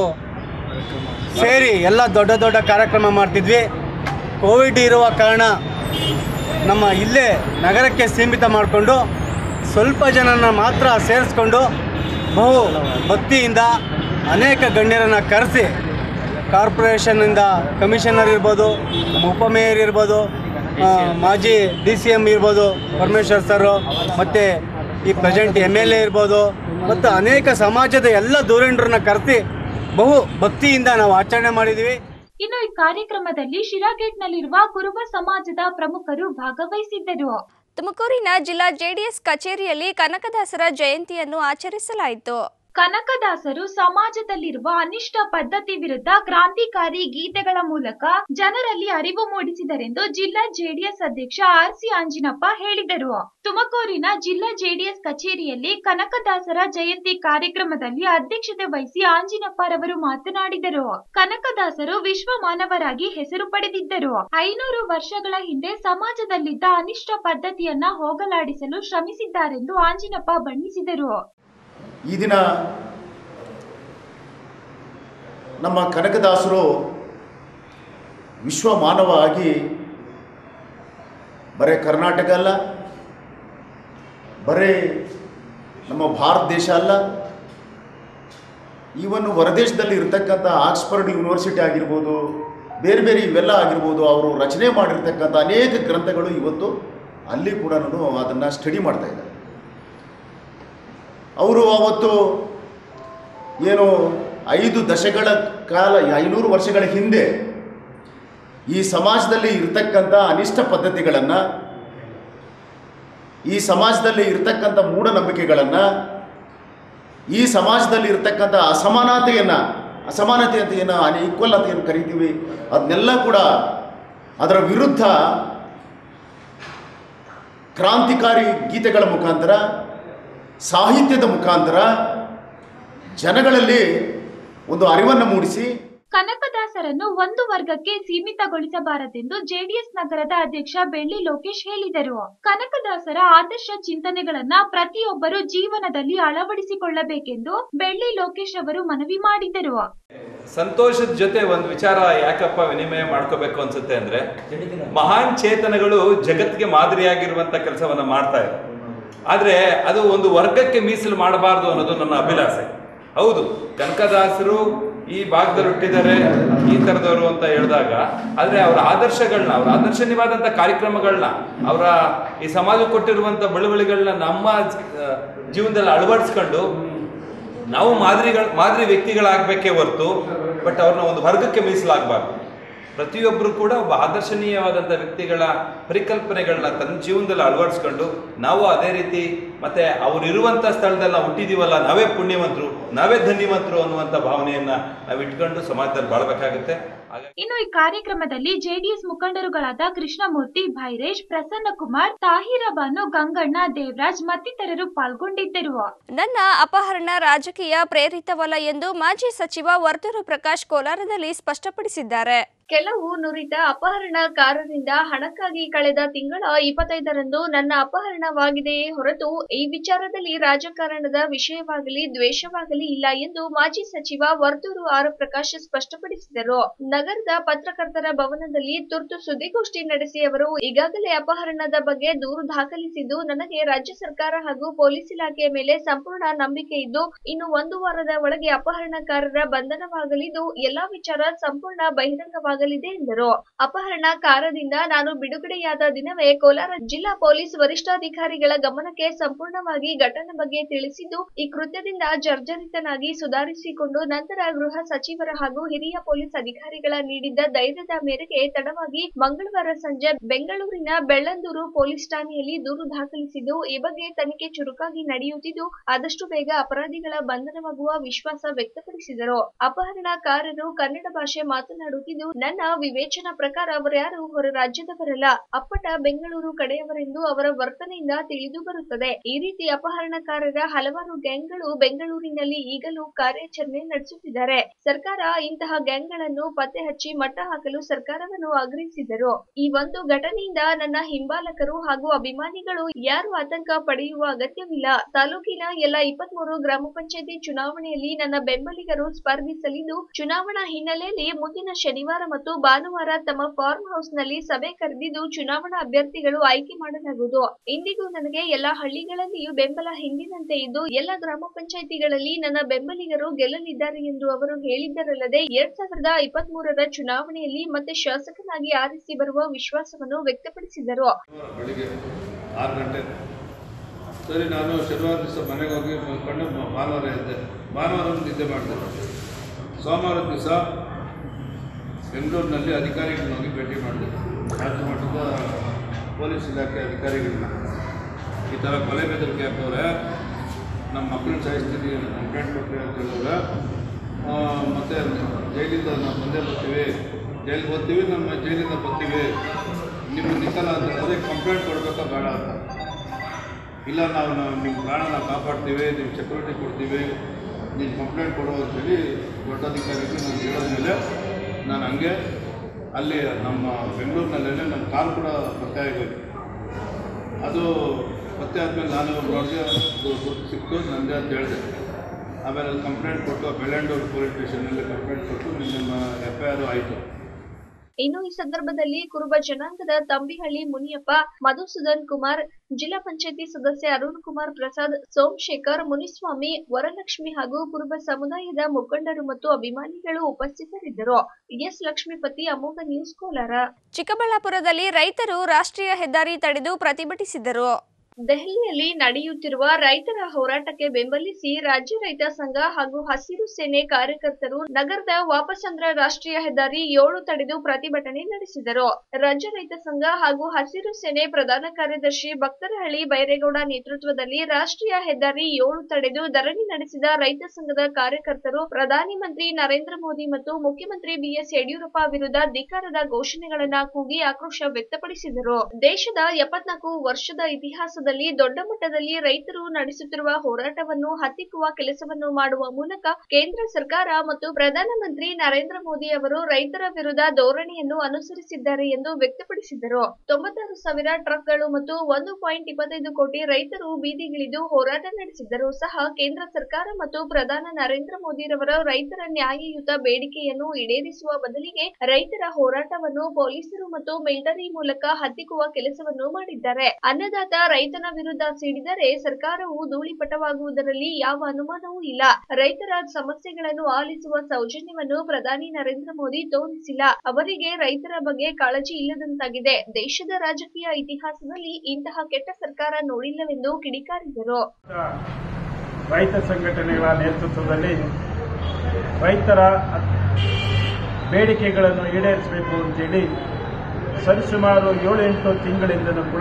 Speaker 6: ಸೇರಿ ಎಲ್ಲ ದೊಡ್ಡ ದೊಡ್ಡ ಕಾರ್ಯಕ್ರಮ ಮಾಡ್ತಿದ್ವಿ ಕೋವಿಡ್ ಇರುವ ಕಾರಣ ನಮ್ಮ ಇಲ್ಲೇ ನಗರಕ್ಕೆ ಸೀಮಿತ ಮಾಡಿಕೊಂಡು ಸ್ವಲ್ಪ ಜನನ ಮಾತ್ರ ಸೇರಿಸ್ಕೊಂಡು ಬಹು ಭಕ್ತಿಯಿಂದ ಅನೇಕ ಗಣ್ಯರನ್ನು ಕರೆಸಿ ಕಾರ್ಪೊರೇಷನ್ನಿಂದ ಕಮಿಷನರ್ ಇರ್ಬೋದು ನಮ್ಮ ಉಪಮೇಯರ್ ಇರ್ಬೋದು ಆ, ಮಾಜಿ ಡಿ ಸಿ ಎಮ್ ಇರ್ಬೋದು ಪರಮೇಶ್ವರ್ ಸರು ಮತ್ತು ಈ ಪ್ರೆಸೆಂಟ್ ಎಮ್ ಎಲ್ ಎ ಇರ್ಬೋದು ಮತ್ತು ಅನೇಕ ಸಮಾಜದ ಎಲ್ಲ ಧುರೀಣರನ್ನ ಕರೆಸಿ ಬಹು ಭಕ್ತಿಯಿಂದ ನಾವು ಆಚರಣೆ ಮಾಡಿದ್ದೀವಿ
Speaker 2: ಇನ್ನು ಈ ಕಾರ್ಯಕ್ರಮದಲ್ಲಿ ಶಿರಾಗೇಟ್ನಲ್ಲಿರುವ ಕುರುಬ ಸಮಾಜದ ಪ್ರಮುಖರು ಭಾಗವಹಿಸಿದ್ದರು
Speaker 1: ತುಮಕೂರಿನ ಜಿಲ್ಲಾ ಜೆಡಿಎಸ್ ಕಚೇರಿಯಲ್ಲಿ ಕನಕದಾಸರ ಜಯಂತಿಯನ್ನು ಆಚರಿಸಲಾಯಿತು
Speaker 2: ಕನಕದಾಸರು ಸಮಾಜದಲ್ಲಿರುವ ಅನಿಷ್ಟ ಪದ್ಧತಿ ವಿರುದ್ಧ ಕ್ರಾಂತಿಕಾರಿ ಗೀತೆಗಳ ಮೂಲಕ ಜನರಲ್ಲಿ ಅರಿವು ಮೂಡಿಸಿದರೆಂದು ಜಿಲ್ಲಾ ಜೆಡಿಎಸ್ ಅಧ್ಯಕ್ಷ ಆರ್ ಸಿ ಆಂಜಿನಪ್ಪ ಹೇಳಿದರು ತುಮಕೂರಿನ ಜಿಲ್ಲಾ ಜೆಡಿಎಸ್ ಕಚೇರಿಯಲ್ಲಿ ಕನಕದಾಸರ ಜಯಂತಿ ಕಾರ್ಯಕ್ರಮದಲ್ಲಿ ಅಧ್ಯಕ್ಷತೆ ವಹಿಸಿ ಆಂಜಿನಪ್ಪರವರು ಮಾತನಾಡಿದರು ಕನಕದಾಸರು ವಿಶ್ವ ಮಾನವರಾಗಿ ಹೆಸರು ಪಡೆದಿದ್ದರು ಐನೂರು ವರ್ಷಗಳ ಹಿಂದೆ ಸಮಾಜದಲ್ಲಿದ್ದ ಅನಿಷ್ಟ ಪದ್ಧತಿಯನ್ನ ಹೋಗಲಾಡಿಸಲು ಶ್ರಮಿಸಿದ್ದಾರೆಂದು ಆಂಜಿನಪ್ಪ ಬಣ್ಣಿಸಿದರು
Speaker 7: ಈ ದಿನ ನಮ್ಮ ಕನಕದಾಸರು ವಿಶ್ವ ಮಾನವ ಆಗಿ ಬರೀ ಕರ್ನಾಟಕ ಅಲ್ಲ ಬರೀ ನಮ್ಮ ಭಾರತ ದೇಶ ಅಲ್ಲ ಈವನ್ ಹೊರದೇಶದಲ್ಲಿ ಇರ್ತಕ್ಕಂಥ ಆಕ್ಸ್ಫರ್ಡ್ ಯೂನಿವರ್ಸಿಟಿ ಆಗಿರ್ಬೋದು ಬೇರೆ ಬೇರೆ ಇವೆಲ್ಲ ಆಗಿರ್ಬೋದು ಅವರು ರಚನೆ ಮಾಡಿರ್ತಕ್ಕಂಥ ಅನೇಕ ಗ್ರಂಥಗಳು ಇವತ್ತು ಅಲ್ಲಿ ಕೂಡ ಅದನ್ನು ಸ್ಟಡಿ ಮಾಡ್ತಾ ಇದ್ದಾರೆ ಅವರು ಅವತ್ತು ಏನು ಐದು ದಶಕಗಳ ಕಾಲ ಐನೂರು ವರ್ಷಗಳ ಹಿಂದೆ ಈ ಸಮಾಜದಲ್ಲಿ ಇರ್ತಕ್ಕಂಥ ಅನಿಷ್ಟ ಪದ್ಧತಿಗಳನ್ನು ಈ ಸಮಾಜದಲ್ಲಿ ಇರ್ತಕ್ಕಂಥ ಮೂಢನಂಬಿಕೆಗಳನ್ನು ಈ ಸಮಾಜದಲ್ಲಿ ಇರ್ತಕ್ಕಂಥ ಅಸಮಾನತೆಯನ್ನು ಅಸಮಾನತೆ ಅಂತ ಏನು ಅನ್ಈಕ್ವಲ್ ಅಂತ ಏನು ಕರಿತೀವಿ ಅದನ್ನೆಲ್ಲ ಕೂಡ ಅದರ ವಿರುದ್ಧ ಕ್ರಾಂತಿಕಾರಿ ಗೀತೆಗಳ ಮುಖಾಂತರ ಸಾಹಿತ್ಯದ ಮುಖಾಂತರ ಜನಗಳಲ್ಲಿ ಒಂದು ಅರಿವನ್ನು ಮೂಡಿಸಿ
Speaker 2: ಕನಕದಾಸರನ್ನು ಒಂದು ವರ್ಗಕ್ಕೆ ಸೀಮಿತಗೊಳಿಸಬಾರದೆಂದು ಜೆಡಿಎಸ್ ನಗರದ ಅಧ್ಯಕ್ಷ ಬೆಳ್ಳಿ ಲೋಕೇಶ್ ಹೇಳಿದರು ಕನಕದಾಸರ ಆದರ್ಶ ಚಿಂತನೆಗಳನ್ನ ಪ್ರತಿಯೊಬ್ಬರು ಜೀವನದಲ್ಲಿ ಅಳವಡಿಸಿಕೊಳ್ಳಬೇಕೆಂದು ಬೆಳ್ಳಿ ಲೋಕೇಶ್ ಅವರು ಮನವಿ ಮಾಡಿದರು
Speaker 8: ಸಂತೋಷದ ಜೊತೆ ಒಂದು ವಿಚಾರ ಯಾಕಪ್ಪ ವಿನಿಮಯ ಮಾಡ್ಕೋಬೇಕು ಅನ್ಸುತ್ತೆ ಅಂದ್ರೆ ಮಹಾನ್ ಚೇತನಗಳು ಜಗತ್ತಿಗೆ ಮಾದರಿಯಾಗಿರುವಂತ ಕೆಲಸವನ್ನ ಮಾಡ್ತಾ ಇದೆ ಆದ್ರೆ ಅದು ಒಂದು ವರ್ಗಕ್ಕೆ ಮೀಸಲು ಮಾಡಬಾರ್ದು ಅನ್ನೋದು ನನ್ನ ಅಭಿಲಾಷೆ ಹೌದು ಕನಕದಾಸರು ಈ ಭಾಗದಲ್ಲಿ ಹುಟ್ಟಿದ್ದಾರೆ ಈ ತರದವರು ಅಂತ ಹೇಳಿದಾಗ ಆದ್ರೆ ಅವರ ಆದರ್ಶಗಳನ್ನ ಅವರ ಆದರ್ಶನೀಯವಾದಂಥ ಕಾರ್ಯಕ್ರಮಗಳನ್ನ ಅವರ ಈ ಸಮಾಜ ಕೊಟ್ಟಿರುವಂಥ ಬಳುವಳಿಗಳನ್ನ ನಮ್ಮ ಆ, ಜೀವನದಲ್ಲಿ ಅಳವಡಿಸ್ಕೊಂಡು ನಾವು ಮಾದರಿಗಳ ಮಾದರಿ ವ್ಯಕ್ತಿಗಳಾಗಬೇಕೇ ಹೊರತು ಬಟ್ ಅವ್ರನ್ನ ಒಂದು ವರ್ಗಕ್ಕೆ ಮೀಸಲಾಗಬಾರ್ದು ಪ್ರತಿಯೊಬ್ಬರು ಕೂಡ ಒಬ್ಬ ಆದರ್ಶನೀಯವಾದಂಥ ವ್ಯಕ್ತಿಗಳ ಪರಿಕಲ್ಪನೆಗಳನ್ನ ತನ್ನ ಜೀವನದಲ್ಲಿ ಅಳವಡಿಸ್ಕೊಂಡು ನಾವು ಅದೇ ರೀತಿ ಮತ್ತೆ ಅವ್ರು ಇರುವಂಥ ಸ್ಥಳದಲ್ಲಿ ನಾವು ಹುಟ್ಟಿದೀವಲ್ಲ ನಾವೇ ಪುಣ್ಯವಂತರು ನಾವೇ ಧನ್ಯವಂತರು ಅನ್ನುವಂಥ ಭಾವನೆಯನ್ನ ನಾವು ಇಟ್ಕೊಂಡು ಸಮಾಜದಲ್ಲಿ ಬಾಳ್ಬೇಕಾಗುತ್ತೆ ಹಾಗಾಗಿ
Speaker 2: ಇನ್ನು ಈ ಕಾರ್ಯಕ್ರಮದಲ್ಲಿ ಜೆಡಿಎಸ್ ಮುಖಂಡರುಗಳಾದ ಕೃಷ್ಣಮೂರ್ತಿ ಭೈರೇಶ್ ಪ್ರಸನ್ನ ಕುಮಾರ್ ತಾಹಿರ ಬಾನು ಗಂಗಣ್ಣ ದೇವರಾಜ್ ಮತ್ತಿತರರು ಪಾಲ್ಗೊಂಡಿದ್ದರು
Speaker 1: ನನ್ನ ಅಪಹರಣ ರಾಜಕೀಯ ಪ್ರೇರಿತವಲ್ಲ ಎಂದು ಮಾಜಿ ಸಚಿವ ವರ್ತೂರು ಪ್ರಕಾಶ್ ಕೋಲಾರದಲ್ಲಿ ಸ್ಪಷ್ಟಪಡಿಸಿದ್ದಾರೆ ಕೆಲವು ನುರಿತ ಅಪಹರಣಕಾರರಿಂದ ಹಣಕ್ಕಾಗಿ ಕಳೆದ ತಿಂಗಳ ಇಪ್ಪತ್ತೈದರಂದು ನನ್ನ ಅಪಹರಣವಾಗಿದೆಯೇ ಹೊರತು ಈ ವಿಚಾರದಲ್ಲಿ ರಾಜಕಾರಣದ ವಿಷಯವಾಗಲಿ ದ್ವೇಷವಾಗಲಿ ಇಲ್ಲ ಎಂದು ಮಾಜಿ ಸಚಿವ ವರ್ತೂರು ಆರ್ ಪ್ರಕಾಶ್ ಸ್ಪಷ್ಟಪಡಿಸಿದರು ನಗರದ ಪತ್ರಕರ್ತರ ಭವನದಲ್ಲಿ ತುರ್ತು ಸುದ್ದಿಗೋಷ್ಠಿ ನಡೆಸಿ ಅವರು ಈಗಾಗಲೇ ಅಪಹರಣದ ಬಗ್ಗೆ ದೂರು ದಾಖಲಿಸಿದ್ದು ನನಗೆ ರಾಜ್ಯ ಸರ್ಕಾರ ಹಾಗೂ ಪೊಲೀಸ್ ಇಲಾಖೆಯ ಮೇಲೆ ಸಂಪೂರ್ಣ ನಂಬಿಕೆ ಇದ್ದು ಇನ್ನು ಒಂದು ವಾರದ ಒಳಗೆ ಅಪಹರಣಕಾರರ ಬಂಧನವಾಗಲಿದ್ದು ಎಲ್ಲಾ ವಿಚಾರ ಸಂಪೂರ್ಣ ಬಹಿರಂಗವಾಗಲಿದೆ ಎಂದರು ಅಪಹರಣಕಾರದಿಂದ ನಾನು ಬಿಡುಗಡೆಯಾದ ದಿನವೇ ಕೋಲಾರ ಜಿಲ್ಲಾ ಪೊಲೀಸ್ ವರಿಷ್ಠಾಧಿಕಾರಿಗಳ ಗಮನಕ್ಕೆ ಸಂಪೂರ್ಣವಾಗಿ ಘಟನೆ ಬಗ್ಗೆ ತಿಳಿಸಿದ್ದು ಈ ಕೃತ್ಯದಿಂದ ಜರ್ಜರಿತನಾಗಿ ಸುಧಾರಿಸಿಕೊಂಡು ನಂತರ ಗೃಹ ಸಚಿವರ ಹಾಗೂ ಹಿರಿಯ ಪೊಲೀಸ್ ಅಧಿಕಾರಿಗಳ ನೀಡಿದ್ದ ಧೈರ್ಯದ ಮೇರೆಗೆ ತಡವಾಗಿ ಮಂಗಳವಾರ ಸಂಜೆ ಬೆಂಗಳೂರಿನ ಬೆಳ್ಳಂದೂರು ಪೊಲೀಸ್ ಠಾಣೆಯಲ್ಲಿ ದೂರು ದಾಖಲಿಸಿದ್ದು ಈ ಬಗ್ಗೆ ತನಿಖೆ ಚುರುಕಾಗಿ ನಡೆಯುತ್ತಿದ್ದು ಆದಷ್ಟು ಬೇಗ ಅಪರಾಧಿಗಳ ಬಂಧನವಾಗುವ ವಿಶ್ವಾಸ ವ್ಯಕ್ತಪಡಿಸಿದರು ಅಪಹರಣಕಾರರು ಕನ್ನಡ ಭಾಷೆ ಮಾತನಾಡುತ್ತಿದ್ದು ನನ್ನ ವಿವೇಚನಾ ಪ್ರಕಾರ ಅವರ್ಯಾರು ಹೊರ ರಾಜ್ಯದವರಲ್ಲ ಅಪ್ಪಟ ಬೆಂಗಳೂರು ಕಡೆಯವರೆಂದು ಅವರ ವರ್ತನೆಯಿಂದ ತಿಳಿದು ಬರುತ್ತದೆ ಈ ರೀತಿ ಅಪಹರಣಕಾರರ ಹಲವಾರು ಗ್ಯಾಂಗ್ಗಳು ಬೆಂಗಳೂರಿನಲ್ಲಿ ಈಗಲೂ ಕಾರ್ಯಾಚರಣೆ ನಡೆಸುತ್ತಿದ್ದಾರೆ ಸರ್ಕಾರ ಇಂತಹ ಗ್ಯಾಂಗ್ಗಳನ್ನು ಪತ್ತೆ ಹಚ್ಚಿ ಮಟ್ಟ ಹಾಕಲು ಸರ್ಕಾರವನ್ನು ಆಗ್ರಹಿಸಿದರು ಈ ಒಂದು ಘಟನೆಯಿಂದ ನನ್ನ ಹಿಂಬಾಲಕರು ಹಾಗೂ ಅಭಿಮಾನಿಗಳು ಯಾರು ಆತಂಕ ಪಡೆಯುವ ಅಗತ್ಯವಿಲ್ಲ ತಾಲೂಕಿನ ಎಲ್ಲ ಇಪ್ಪತ್ಮೂರು ಗ್ರಾಮ ಪಂಚಾಯತಿ ಚುನಾವಣೆಯಲ್ಲಿ ನನ್ನ ಬೆಂಬಲಿಗರು ಸ್ಪರ್ಧಿಸಲಿದ್ದು ಚುನಾವಣಾ ಹಿನ್ನೆಲೆಯಲ್ಲಿ ಮುಂದಿನ ಶನಿವಾರ ಮತ್ತು ಭಾನುವಾರ ತಮ್ಮ ಫಾರ್ಮ್ ಹೌಸ್ ನಲ್ಲಿ ಸಭೆ ಕರೆದಿದ್ದು ಚುನಾವಣಾ ಅಭ್ಯರ್ಥಿಗಳು ಆಯ್ಕೆ ಮಾಡಲಾಗುವುದು ಇಂದಿಗೂ ನನಗೆ ಎಲ್ಲಾ ಹಳ್ಳಿಗಳಲ್ಲಿಯೂ ಬೆಂಬಲ ಹಿಂದಿನಂತೆ ಇದ್ದು ಎಲ್ಲ ಗ್ರಾಮ ಪಂಚಾಯಿತಿಗಳಲ್ಲಿ ನನ್ನ ಬೆಂಬಲಿಗರು ಗೆಲ್ಲಲಿದ್ದಾರೆ ಎಂದು ಅವರು ಹೇಳಿದ್ದರಲ್ಲದೆ ಎರಡ್ ಸಾವಿರದ ಇಪ್ಪತ್ತ್ ಮೂರರ ಚುನಾವಣೆಯಲ್ಲಿ ಮತ್ತೆ ಶಾಸಕನಾಗಿ ಆರಿಸಿ ಬರುವ ವಿಶ್ವಾಸವನ್ನು ವ್ಯಕ್ತಪಡಿಸಿದರು
Speaker 9: ಬೆಳಿಗ್ಗೆ ಆರು ಗಂಟೆ ಸರಿ ನಾನು ಶನಿವಾರ ದಿವಸ ಮನೆಗೆ ಹೋಗಿ ಮಲ್ಕೊಂಡು ಮ- ಭಾನುವಾರ ಇದ್ದೆ ಭಾನುವಾರ ಒಂದು ನಿದ್ದೆ ಮಾಡಿದೆ ಸೋಮವಾರ ದಿವಸ ಬೆಂಗಳೂರಿನಲ್ಲಿ ಅಧಿಕಾರಿಗಳನ್ನ ಹೋಗಿ ಭೇಟಿ ಮಾಡಿದೆ ರಾಜ್ಯ ಮಟ್ಟದ ಪೊಲೀಸ್ ಇಲಾಖೆ ಅಧಿಕಾರಿಗಳನ್ನ ಈ ಥರ ಕೊಲೆ ಬೆದರಿಕೆ ಹಾಕವ್ರೆ ನಮ್ಮ ಮಕ್ಕಳನ್ನ ಸಾಯಿಸ್ತೀನಿ ಕಂಪ್ಲೇಂಟ್ ಕೊಟ್ಟರೆ ಅಂತ ಹೇಳಿದ್ರೆ ಆ, ಮತ್ತೆ ಜೈಲಿಂದ ನಾವು ಮುಂದೆ ಬರ್ತೀವಿ ಜೈಲಿಗೆ ಬರ್ತೀವಿ ನಮ್ಮ ಜೈಲಿಂದ ಬರ್ತೀವಿ ನಿಮ್ಮ ನಿಕ್ಕಲ್ಲ ಅಂತ ಅದೇ ಕಂಪ್ಲೇಂಟ್ ಕೊಡಬೇಕಾ ಬೇಡ ಅಂತ ಇಲ್ಲ ನಾವು ನಾವು ನಿಮ್ಮ ಪ್ರಾಣನ ಕಾಪಾಡ್ತೀವಿ ನಿಮ್ಮ ಸೆಕ್ಯೂರಿಟಿ ಕೊಡ್ತೀವಿ ನೀನು ಕಂಪ್ಲೇಂಟ್ ಕೊಡು ಅಂತೇಳಿ ದೊಡ್ಡಾಧಿಕಾರಿಗಳು ನಾನು ಹೇಳೋದ್ಮೇಲೆ ನಾನು ಹಂಗೆ ಅಲ್ಲಿ ನಮ್ಮ ಬೆಂಗಳೂರಿನಲ್ಲೇ ನನ್ನ ಕಾಲು ಕೂಡ ಪತ್ತೆ ಆಗೋಯ್ತು ಅದು ಪತ್ತೆ ಆದಮೇಲೆ ನಾನು ನೋಡಿದೆ ಅದು ಗುರ್ತು ಸಿಕ್ತು ನಂದೇ ಅಂತ ಹೇಳಿದೆ ಆಮೇಲೆ ಅಲ್ಲಿ ಕಂಪ್ಲೇಂಟ್ ಕೊಟ್ಟು ಬೆಳ್ಳಂಡೂರು ಪೊಲೀಸ್ ಸ್ಟೇಷನಲ್ಲಿ ಕಂಪ್ಲೇಂಟ್ ಕೊಟ್ಟು ನಿಮ್ಮ ಎಫ್ ಐ ಆರ್ ಆಯಿತು
Speaker 1: ಇನ್ನು ಈ ಸಂದರ್ಭದಲ್ಲಿ ಕುರುಬ ಜನಾಂಗದ ತಂಬಿಹಳ್ಳಿ ಮುನಿಯಪ್ಪ ಮಧುಸೂದನ್ ಕುಮಾರ್ ಜಿಲ್ಲಾ ಪಂಚಾಯತಿ ಸದಸ್ಯ ಅರುಣ್ ಕುಮಾರ್ ಪ್ರಸಾದ್ ಸೋಮಶೇಖರ್ ಮುನಿಸ್ವಾಮಿ ವರಲಕ್ಷ್ಮಿ ಹಾಗೂ ಕುರುಬ ಸಮುದಾಯದ ಮುಖಂಡರು ಮತ್ತು ಅಭಿಮಾನಿಗಳು ಉಪಸ್ಥಿತರಿದ್ದರು ಎಸ್ ಲಕ್ಷ್ಮೀಪತಿ ಅಮೋಘ ನ್ಯೂಸ್ ಕೋಲಾರ ಚಿಕ್ಕಬಳ್ಳಾಪುರದಲ್ಲಿ ರೈತರು ರಾಷ್ಟ್ರೀಯ ಹೆದ್ದಾರಿ ತಡೆದು ಪ್ರತಿಭಟಿಸಿದರು ದೆಹಲಿಯಲ್ಲಿ ನಡೆಯುತ್ತಿರುವ ರೈತರ ಹೋರಾಟಕ್ಕೆ ಬೆಂಬಲಿಸಿ ರಾಜ್ಯ ರೈತ ಸಂಘ ಹಾಗೂ ಹಸಿರು ಸೇನೆ ಕಾರ್ಯಕರ್ತರು ನಗರದ ವಾಪಸಂದ್ರ ರಾಷ್ಟ್ರೀಯ ಹೆದ್ದಾರಿ ಏಳು ತಡೆದು ಪ್ರತಿಭಟನೆ ನಡೆಸಿದರು ರಾಜ್ಯ ರೈತ ಸಂಘ ಹಾಗೂ ಹಸಿರು ಸೇನೆ ಪ್ರಧಾನ ಕಾರ್ಯದರ್ಶಿ ಭಕ್ತರಹಳ್ಳಿ ಬೈರೇಗೌಡ ನೇತೃತ್ವದಲ್ಲಿ ರಾಷ್ಟ್ರೀಯ ಹೆದ್ದಾರಿ ಏಳು ತಡೆದು ಧರಣಿ ನಡೆಸಿದ ರೈತ ಸಂಘದ ಕಾರ್ಯಕರ್ತರು ಪ್ರಧಾನಿ ಮಂತ್ರಿ ನರೇಂದ್ರ ಮೋದಿ ಮತ್ತು ಮುಖ್ಯಮಂತ್ರಿ ಬಿಎಸ್ ಯಡಿಯೂರಪ್ಪ ವಿರುದ್ಧ ಧಿಕ್ಕಾರದ ಘೋಷಣೆಗಳನ್ನ ಕೂಗಿ ಆಕ್ರೋಶ ವ್ಯಕ್ತಪಡಿಸಿದರು ದೇಶದ ಎಪ್ಪತ್ನಾಲ್ಕು ವರ್ಷದ ಇತಿಹಾಸದ ನೇತೃತ್ವದಲ್ಲಿ ದೊಡ್ಡ ಮಟ್ಟದಲ್ಲಿ ರೈತರು ನಡೆಸುತ್ತಿರುವ ಹೋರಾಟವನ್ನು ಹತ್ತಿಕ್ಕುವ ಕೆಲಸವನ್ನು ಮಾಡುವ ಮೂಲಕ ಕೇಂದ್ರ ಸರ್ಕಾರ ಮತ್ತು ಪ್ರಧಾನಮಂತ್ರಿ ನರೇಂದ್ರ ಮೋದಿ ಅವರು ರೈತರ ವಿರುದ್ಧ ಧೋರಣೆಯನ್ನು ಅನುಸರಿಸಿದ್ದಾರೆ ಎಂದು ವ್ಯಕ್ತಪಡಿಸಿದರು ತೊಂಬತ್ತಾರು ಸಾವಿರ ಟ್ರಕ್ಗಳು ಮತ್ತು ಒಂದು ಪಾಯಿಂಟ್ ಇಪ್ಪತ್ತೈದು ಕೋಟಿ ರೈತರು ಬೀದಿಗಿಳಿದು ಹೋರಾಟ ನಡೆಸಿದ್ದರೂ ಸಹ ಕೇಂದ್ರ ಸರ್ಕಾರ ಮತ್ತು ಪ್ರಧಾನ ನರೇಂದ್ರ ಮೋದಿರವರ ರೈತರ ನ್ಯಾಯಯುತ ಬೇಡಿಕೆಯನ್ನು ಈಡೇರಿಸುವ ಬದಲಿಗೆ ರೈತರ ಹೋರಾಟವನ್ನು ಪೊಲೀಸರು ಮತ್ತು ಮಿಲಿಟರಿ ಮೂಲಕ ಹತ್ತಿಕ್ಕುವ ಕೆಲಸವನ್ನು ಮಾಡಿದ್ದಾರೆ ಅನ್ನದಾತ ರೈತನ ವಿರುದ್ಧ ಸಿಡಿದರೆ ಸರ್ಕಾರವು ಧೂಳಿಪಟವಾಗುವುದರಲ್ಲಿ ಯಾವ ಅನುಮಾನವೂ ಇಲ್ಲ ರೈತರ ಸಮಸ್ಯೆಗಳನ್ನು ಆಲಿಸುವ ಸೌಜನ್ಯವನ್ನು ಪ್ರಧಾನಿ ನರೇಂದ್ರ ಮೋದಿ ತೋರಿಸಿಲ್ಲ ಅವರಿಗೆ ರೈತರ ಬಗ್ಗೆ ಕಾಳಜಿ ಇಲ್ಲದಂತಾಗಿದೆ ದೇಶದ ರಾಜಕೀಯ ಇತಿಹಾಸದಲ್ಲಿ ಇಂತಹ ಕೆಟ್ಟ ಸರ್ಕಾರ ನೋಡಿಲ್ಲವೆಂದು ಕಿಡಿಕಾರಿದರು
Speaker 10: ರೈತ ಸಂಘಟನೆಗಳ ನೇತೃತ್ವದಲ್ಲಿ ರೈತರ ಬೇಡಿಕೆಗಳನ್ನು ಈಡೇರಿಸಬೇಕು ಅಂತೇಳಿ ಸರಿಸುಮಾರು ಏಳು ಎಂಟು ತಿಂಗಳಿಂದಲೂ ಕೂಡ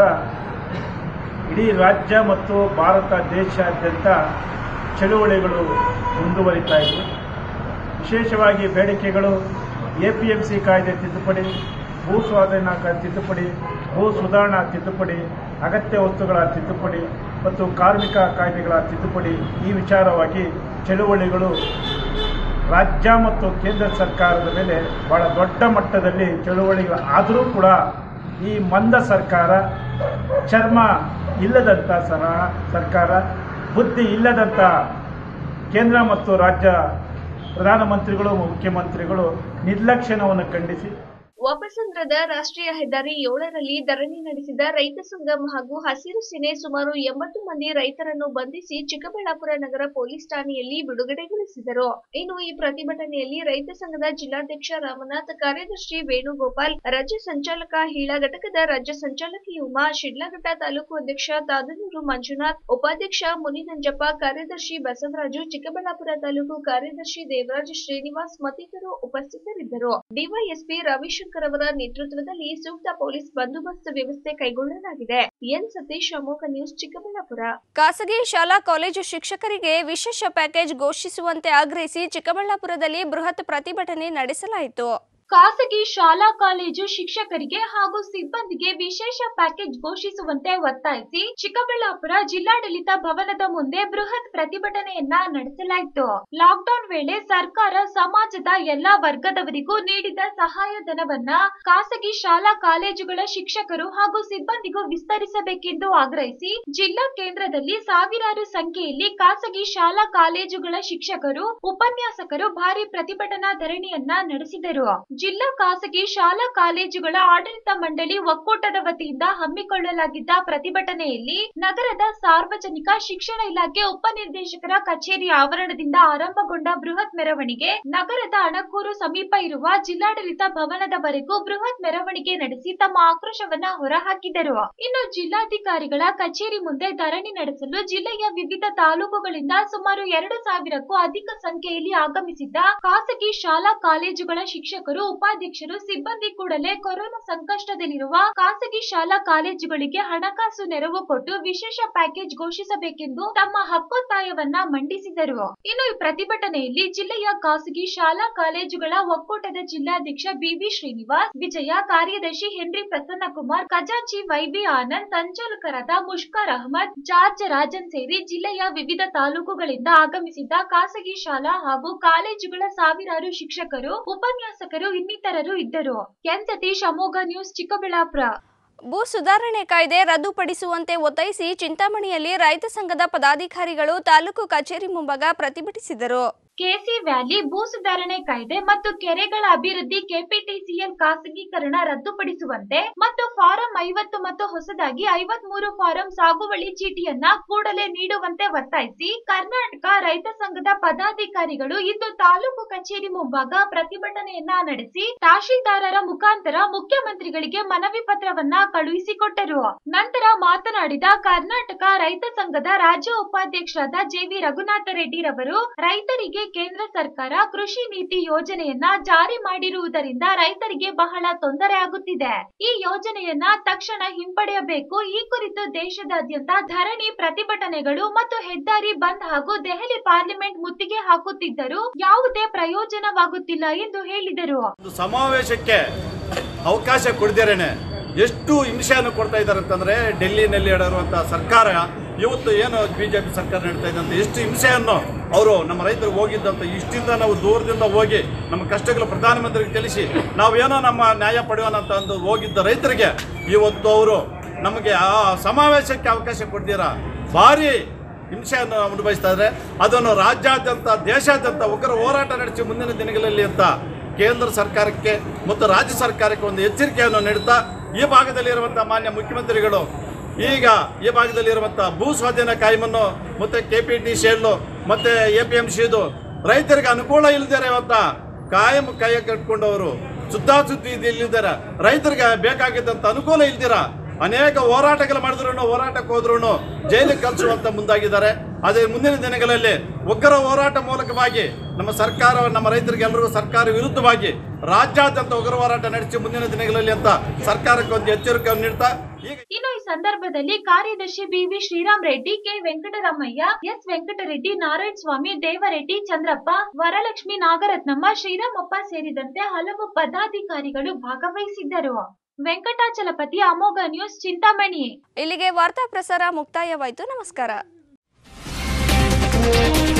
Speaker 10: ಇಡೀ ರಾಜ್ಯ ಮತ್ತು ಭಾರತ ದೇಶಾದ್ಯಂತ ಚಳುವಳಿಗಳು ಮುಂದುವರಿತಾ ಇವೆ ವಿಶೇಷವಾಗಿ ಬೇಡಿಕೆಗಳು ಎ ಪಿ ಎಂ ಸಿ ಕಾಯ್ದೆ ತಿದ್ದುಪಡಿ ಭೂ ಸ್ವಾಧೀನ ಕಾಯ್ದೆ ತಿದ್ದುಪಡಿ ಭೂ ಸುಧಾರಣಾ ತಿದ್ದುಪಡಿ ಅಗತ್ಯ ವಸ್ತುಗಳ ತಿದ್ದುಪಡಿ ಮತ್ತು ಕಾರ್ಮಿಕ ಕಾಯ್ದೆಗಳ ತಿದ್ದುಪಡಿ ಈ ವಿಚಾರವಾಗಿ ಚಳುವಳಿಗಳು ರಾಜ್ಯ ಮತ್ತು ಕೇಂದ್ರ ಸರ್ಕಾರದ ಮೇಲೆ ಬಹಳ ದೊಡ್ಡ ಮಟ್ಟದಲ್ಲಿ ಚಳುವಳಿಗಳು ಆದರೂ ಕೂಡ ಈ ಮಂದ ಸರ್ಕಾರ ಚರ್ಮ ಇಲ್ಲದಂಥ ಸರ ಸರ್ಕಾರ ಬುದ್ಧಿ ಇಲ್ಲದಂಥ ಕೇಂದ್ರ ಮತ್ತು ರಾಜ್ಯ ಪ್ರಧಾನಮಂತ್ರಿಗಳು ಮುಖ್ಯಮಂತ್ರಿಗಳು ನಿರ್ಲಕ್ಷ್ಯವನ್ನು ಖಂಡಿಸಿ
Speaker 1: ವಾಪಸಂದ್ರದ ರಾಷ್ಟ್ರೀಯ ಹೆದ್ದಾರಿ ಏಳರಲ್ಲಿ ಧರಣಿ ನಡೆಸಿದ ರೈತ ಸಂಗಮ ಹಾಗೂ ಹಸಿರು ಸೇನೆ ಸುಮಾರು ಎಂಬತ್ತು ಮಂದಿ ರೈತರನ್ನು ಬಂಧಿಸಿ ಚಿಕ್ಕಬಳ್ಳಾಪುರ ನಗರ ಪೊಲೀಸ್ ಠಾಣೆಯಲ್ಲಿ ಬಿಡುಗಡೆಗೊಳಿಸಿದರು ಇನ್ನು ಈ ಪ್ರತಿಭಟನೆಯಲ್ಲಿ ರೈತ ಸಂಘದ ಜಿಲ್ಲಾಧ್ಯಕ್ಷ ರಾಮನಾಥ್ ಕಾರ್ಯದರ್ಶಿ ವೇಣುಗೋಪಾಲ್ ರಾಜ್ಯ ಸಂಚಾಲಕ ಹೀಳ ಘಟಕದ ರಾಜ್ಯ ಸಂಚಾಲಕಿ ಉಮಾ ಶಿಡ್ಲಘಟ್ಟ ತಾಲೂಕು ಅಧ್ಯಕ್ಷ ತಾದನೂರು ಮಂಜುನಾಥ್ ಉಪಾಧ್ಯಕ್ಷ ಮುನಿನಂಜಪ್ಪ ಕಾರ್ಯದರ್ಶಿ ಬಸವರಾಜು ಚಿಕ್ಕಬಳ್ಳಾಪುರ ತಾಲೂಕು ಕಾರ್ಯದರ್ಶಿ ದೇವರಾಜ್ ಶ್ರೀನಿವಾಸ್ ಮತ್ತಿತರರು ಉಪಸ್ಥಿತರಿದ್ದರು ಡಿವೈಎಸ್ಪಿ ರವಿಶಂಕರ್ ಅವರ ನೇತೃತ್ವದಲ್ಲಿ ಸೂಕ್ತ ಪೊಲೀಸ್ ಬಂದೋಬಸ್ತ್ ವ್ಯವಸ್ಥೆ ಕೈಗೊಳ್ಳಲಾಗಿದೆ ಎನ್ ಸತೀಶ್ ಅಮೋಘ ನ್ಯೂಸ್ ಚಿಕ್ಕಬಳ್ಳಾಪುರ
Speaker 11: ಖಾಸಗಿ ಶಾಲಾ ಕಾಲೇಜು ಶಿಕ್ಷಕರಿಗೆ ವಿಶೇಷ ಪ್ಯಾಕೇಜ್ ಘೋಷಿಸುವಂತೆ ಆಗ್ರಹಿಸಿ ಚಿಕ್ಕಬಳ್ಳಾಪುರದಲ್ಲಿ ಬೃಹತ್ ಪ್ರತಿಭಟನೆ ನಡೆಸಲಾಯಿತು
Speaker 2: ಖಾಸಗಿ ಶಾಲಾ ಕಾಲೇಜು ಶಿಕ್ಷಕರಿಗೆ ಹಾಗೂ ಸಿಬ್ಬಂದಿಗೆ ವಿಶೇಷ ಪ್ಯಾಕೇಜ್ ಘೋಷಿಸುವಂತೆ ಒತ್ತಾಯಿಸಿ ಚಿಕ್ಕಬಳ್ಳಾಪುರ ಜಿಲ್ಲಾಡಳಿತ ಭವನದ ಮುಂದೆ ಬೃಹತ್ ಪ್ರತಿಭಟನೆಯನ್ನ ನಡೆಸಲಾಯಿತು ಲಾಕ್ಡೌನ್ ವೇಳೆ ಸರ್ಕಾರ ಸಮಾಜದ ಎಲ್ಲಾ ವರ್ಗದವರಿಗೂ ನೀಡಿದ ಸಹಾಯಧನವನ್ನ ಖಾಸಗಿ ಶಾಲಾ ಕಾಲೇಜುಗಳ ಶಿಕ್ಷಕರು ಹಾಗೂ ಸಿಬ್ಬಂದಿಗೂ ವಿಸ್ತರಿಸಬೇಕೆಂದು ಆಗ್ರಹಿಸಿ ಜಿಲ್ಲಾ ಕೇಂದ್ರದಲ್ಲಿ ಸಾವಿರಾರು ಸಂಖ್ಯೆಯಲ್ಲಿ ಖಾಸಗಿ ಶಾಲಾ ಕಾಲೇಜುಗಳ ಶಿಕ್ಷಕರು ಉಪನ್ಯಾಸಕರು ಭಾರಿ ಪ್ರತಿಭಟನಾ ಧರಣಿಯನ್ನ ನಡೆಸಿದರು ಜಿಲ್ಲಾ ಖಾಸಗಿ ಶಾಲಾ ಕಾಲೇಜುಗಳ ಆಡಳಿತ ಮಂಡಳಿ ಒಕ್ಕೂಟದ ವತಿಯಿಂದ ಹಮ್ಮಿಕೊಳ್ಳಲಾಗಿದ್ದ ಪ್ರತಿಭಟನೆಯಲ್ಲಿ ನಗರದ ಸಾರ್ವಜನಿಕ ಶಿಕ್ಷಣ ಇಲಾಖೆ ಉಪನಿರ್ದೇಶಕರ ಕಚೇರಿ ಆವರಣದಿಂದ ಆರಂಭಗೊಂಡ ಬೃಹತ್ ಮೆರವಣಿಗೆ ನಗರದ ಅಣಕೂರು ಸಮೀಪ ಇರುವ ಜಿಲ್ಲಾಡಳಿತ ಭವನದವರೆಗೂ ಬೃಹತ್ ಮೆರವಣಿಗೆ ನಡೆಸಿ ತಮ್ಮ ಆಕ್ರೋಶವನ್ನ ಹೊರಹಾಕಿದರು ಇನ್ನು ಜಿಲ್ಲಾಧಿಕಾರಿಗಳ ಕಚೇರಿ ಮುಂದೆ ಧರಣಿ ನಡೆಸಲು ಜಿಲ್ಲೆಯ ವಿವಿಧ ತಾಲೂಕುಗಳಿಂದ ಸುಮಾರು ಎರಡು ಸಾವಿರಕ್ಕೂ ಅಧಿಕ ಸಂಖ್ಯೆಯಲ್ಲಿ ಆಗಮಿಸಿದ್ದ ಖಾಸಗಿ ಶಾಲಾ ಕಾಲೇಜುಗಳ ಶಿಕ್ಷಕರು ಉಪಾಧ್ಯಕ್ಷರು ಸಿಬ್ಬಂದಿ ಕೂಡಲೇ ಕೊರೋನಾ ಸಂಕಷ್ಟದಲ್ಲಿರುವ ಖಾಸಗಿ ಶಾಲಾ ಕಾಲೇಜುಗಳಿಗೆ ಹಣಕಾಸು ನೆರವು ಕೊಟ್ಟು ವಿಶೇಷ ಪ್ಯಾಕೇಜ್ ಘೋಷಿಸಬೇಕೆಂದು ತಮ್ಮ ಹಕ್ಕೊತ್ತಾಯವನ್ನ ಮಂಡಿಸಿದರು ಇನ್ನು ಈ ಪ್ರತಿಭಟನೆಯಲ್ಲಿ ಜಿಲ್ಲೆಯ ಖಾಸಗಿ ಶಾಲಾ ಕಾಲೇಜುಗಳ ಒಕ್ಕೂಟದ ಜಿಲ್ಲಾಧ್ಯಕ್ಷ ಬಿವಿ ಶ್ರೀನಿವಾಸ್ ವಿಜಯ ಕಾರ್ಯದರ್ಶಿ ಹೆನ್ರಿ ಪ್ರಸನ್ನಕುಮಾರ್ ಖಜಾಂಚಿ ವೈಬಿ ಆನಂದ್ ಸಂಚಾಲಕರಾದ ಮುಷ್ಕರ್ ಅಹಮದ್ ಜಾರ್ಜ್ ರಾಜನ್ ಸೇರಿ ಜಿಲ್ಲೆಯ ವಿವಿಧ ತಾಲೂಕುಗಳಿಂದ ಆಗಮಿಸಿದ್ದ ಖಾಸಗಿ ಶಾಲಾ ಹಾಗೂ ಕಾಲೇಜುಗಳ ಸಾವಿರಾರು ಶಿಕ್ಷಕರು ಉಪನ್ಯಾಸಕರು ಇನ್ನಿತರರು ಇದ್ದರು ಎನ್ ಸತೀಶ್ ಅಮೋಘ ನ್ಯೂಸ್ ಚಿಕ್ಕಬಳ್ಳಾಪುರ
Speaker 11: ಭೂ ಸುಧಾರಣೆ ಕಾಯ್ದೆ ರದ್ದುಪಡಿಸುವಂತೆ ಒತ್ತಾಯಿಸಿ ಚಿಂತಾಮಣಿಯಲ್ಲಿ ರೈತ ಸಂಘದ ಪದಾಧಿಕಾರಿಗಳು ತಾಲೂಕು ಕಚೇರಿ ಮುಂಭಾಗ ಪ್ರತಿಭಟಿಸಿದರು
Speaker 2: ಕೆಸಿ ವ್ಯಾಲಿ ಭೂ ಸುಧಾರಣೆ ಕಾಯ್ದೆ ಮತ್ತು ಕೆರೆಗಳ ಅಭಿವೃದ್ಧಿ ಕೆಪಿಟಿಸಿಎಲ್ ಖಾಸಗೀಕರಣ ರದ್ದುಪಡಿಸುವಂತೆ ಮತ್ತು ಫಾರಂ ಐವತ್ತು ಮತ್ತು ಹೊಸದಾಗಿ ಐವತ್ ಮೂರು ಫಾರಂ ಸಾಗುವಳಿ ಚೀಟಿಯನ್ನ ಕೂಡಲೇ ನೀಡುವಂತೆ ಒತ್ತಾಯಿಸಿ ಕರ್ನಾಟಕ ರೈತ ಸಂಘದ ಪದಾಧಿಕಾರಿಗಳು ಇಂದು ತಾಲೂಕು ಕಚೇರಿ ಮುಂಭಾಗ ಪ್ರತಿಭಟನೆಯನ್ನ ನಡೆಸಿ ತಹಶೀಲ್ದಾರರ ಮುಖಾಂತರ ಮುಖ್ಯಮಂತ್ರಿಗಳಿಗೆ ಮನವಿ ಪತ್ರವನ್ನ ಕಳುಹಿಸಿಕೊಟ್ಟರು ನಂತರ ಮಾತನಾಡಿದ ಕರ್ನಾಟಕ ರೈತ ಸಂಘದ ರಾಜ್ಯ ಉಪಾಧ್ಯಕ್ಷರಾದ ಜೆವಿ ರಘುನಾಥ ರೆಡ್ಡಿ ರವರು ರೈತರಿಗೆ ಕೇಂದ್ರ ಸರ್ಕಾರ ಕೃಷಿ ನೀತಿ ಯೋಜನೆಯನ್ನ ಜಾರಿ ಮಾಡಿರುವುದರಿಂದ ರೈತರಿಗೆ ಬಹಳ ತೊಂದರೆ ಆಗುತ್ತಿದೆ ಈ ಯೋಜನೆಯನ್ನ ತಕ್ಷಣ ಹಿಂಪಡೆಯಬೇಕು ಈ ಕುರಿತು ದೇಶದಾದ್ಯಂತ ಧರಣಿ ಪ್ರತಿಭಟನೆಗಳು ಮತ್ತು ಹೆದ್ದಾರಿ ಬಂದ್ ಹಾಗೂ ದೆಹಲಿ ಪಾರ್ಲಿಮೆಂಟ್ ಮುತ್ತಿಗೆ ಹಾಕುತ್ತಿದ್ದರೂ ಯಾವುದೇ ಪ್ರಯೋಜನವಾಗುತ್ತಿಲ್ಲ ಎಂದು ಹೇಳಿದರು
Speaker 4: ಒಂದು ಸಮಾವೇಶಕ್ಕೆ ಅವಕಾಶ ಕೊಡದಿರೇನೆ ಎಷ್ಟು ಹಿಂಸೆಯನ್ನು ಕೊಡ್ತಾ ಇದ್ದಾರೆ ಅಂತಂದರೆ ಡೆಲ್ಲಿನಲ್ಲಿ ಇರುವಂಥ ಸರ್ಕಾರ ಇವತ್ತು ಏನು ಬಿ ಜೆ ಪಿ ಸರ್ಕಾರ ನೀಡ್ತಾ ಇದೆ ಅಂತ ಎಷ್ಟು ಹಿಂಸೆಯನ್ನು ಅವರು ನಮ್ಮ ರೈತರು ಹೋಗಿದ್ದಂತ ಇಷ್ಟಿಂದ ನಾವು ದೂರದಿಂದ ಹೋಗಿ ನಮ್ಮ ಕಷ್ಟಗಳು ಪ್ರಧಾನಮಂತ್ರಿಗೆ ತಿಳಿಸಿ ನಾವೇನೋ ನಮ್ಮ ನ್ಯಾಯ ಪಡೆಯೋಣ ಅಂತ ಅಂದು ಹೋಗಿದ್ದ ರೈತರಿಗೆ ಇವತ್ತು ಅವರು ನಮಗೆ ಆ ಸಮಾವೇಶಕ್ಕೆ ಅವಕಾಶ ಕೊಡ್ತೀರಾ ಭಾರಿ ಹಿಂಸೆಯನ್ನು ಅನುಭವಿಸ್ತಾ ಇದ್ದಾರೆ ಅದನ್ನು ರಾಜ್ಯಾದ್ಯಂತ ದೇಶಾದ್ಯಂತ ಉಗ್ರ ಹೋರಾಟ ನಡೆಸಿ ಮುಂದಿನ ದಿನಗಳಲ್ಲಿ ಅಂತ ಕೇಂದ್ರ ಸರ್ಕಾರಕ್ಕೆ ಮತ್ತು ರಾಜ್ಯ ಸರ್ಕಾರಕ್ಕೆ ಒಂದು ಎಚ್ಚರಿಕೆಯನ್ನು ನೀಡುತ್ತಾ ಈ ಭಾಗದಲ್ಲಿರುವಂಥ ಮಾನ್ಯ ಮುಖ್ಯಮಂತ್ರಿಗಳು ಈಗ ಈ ಭಾಗದಲ್ಲಿರುವಂಥ ಭೂ ಸ್ವಾಧೀನ ಕಾಯ್ಮನ್ನು ಮತ್ತು ಕೆ ಪಿ ಟಿ ಶೇಡ್ಲು ಮತ್ತು ಎ ಪಿ ಎಂ ಸಿದು ರೈತರಿಗೆ ಅನುಕೂಲ ಇಲ್ಲದೇ ಇವತ್ತ ಕಾಯಂ ಕೈ ಕಟ್ಕೊಂಡವರು ಸುತ್ತಾಸುತ್ತಿ ಇಲ್ಲಿದ್ದಾರೆ ರೈತರಿಗೆ ಬೇಕಾಗಿದ್ದಂಥ ಅನುಕೂಲ ಇಲ್ದಿರ ಅನೇಕ ಹೋರಾಟಗಳು ಮಾಡಿದ್ರು ಹೋರಾಟಕ್ಕೆ ಹೋದ್ರು ಜೈಲಿಗೆ ಕಳಿಸುವಂತ ಮುಂದಾಗಿದ್ದಾರೆ ಅದೇ ಮುಂದಿನ ದಿನಗಳಲ್ಲಿ ಉಗ್ರ ಹೋರಾಟ ಮೂಲಕವಾಗಿ ನಮ್ಮ ಸರ್ಕಾರ ನಮ್ಮ ರೈತರಿಗೆ ಎಲ್ಲರಿಗೂ ಸರ್ಕಾರ ವಿರುದ್ಧವಾಗಿ ರಾಜ್ಯಾದ್ಯಂತ ಉಗ್ರ ಹೋರಾಟ ನಡೆಸಿ ಮುಂದಿನ ದಿನಗಳಲ್ಲಿ ಅಂತ ಸರ್ಕಾರಕ್ಕೆ ಒಂದು ಎಚ್ಚರಿಕೆಯನ್ನು ನೀಡ್ತಾ ಈಗ
Speaker 2: ಇನ್ನು ಈ ಸಂದರ್ಭದಲ್ಲಿ ಕಾರ್ಯದರ್ಶಿ B V Sriram Reddy K Venkataramaiah S Venkatareddy Narayana Swamy Devareddy Chandrappa Varalakshmi Nagarathnamma Sriramappa ಸೇರಿದಂತೆ ಹಲವು ಪದಾಧಿಕಾರಿಗಳು ಭಾಗವಹಿಸಿದ್ದರು ವೆಂಕಟಾಚಲಪತಿ ಅಮೋಘ ನ್ಯೂಸ್ ಚಿಂತಾಮಣಿ
Speaker 11: ಇಲ್ಲಿಗೆ ವಾರ್ತಾ ಪ್ರಸಾರ ಮುಕ್ತಾಯವಾಯಿತು ನಮಸ್ಕಾರ